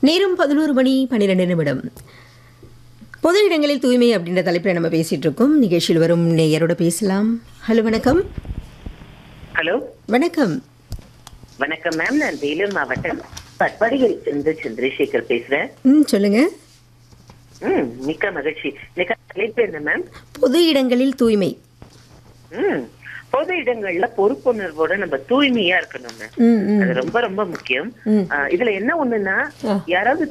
நேரம் பதினோரு மணி பன்னிரெண்டு நிமிடம் பொது இடங்களில் தூய்மை அப்படின்ற தலைப்பில் நம்ம பேசிட்டு இருக்கோம் நிகழ்ச்சியில் வரும் நேயரோட பேசலாம் ஹலோ வணக்கம் ஹலோ வணக்கம் வணக்கம் மேம் நான் வேலூர் மாவட்டம் பட்பாடியில் இருந்து சந்திரசேகர் பேசுறேன் ம் சொல்லுங்க ம் மிக்க மகிழ்ச்சி மிக்க தலைப்பு என்ன மேம் பொது இடங்களில் தூய்மை ம் பொது இடங்கள்ல பொறுப்புணர்வோட நம்ம தூய்மையா இருக்கணும் மேம் ம் ம் அது ரொம்ப ரொம்ப முக்கியம் ம். ஆ, இதுல என்ன ஒண்ணுன்னா ஆ. யாராவது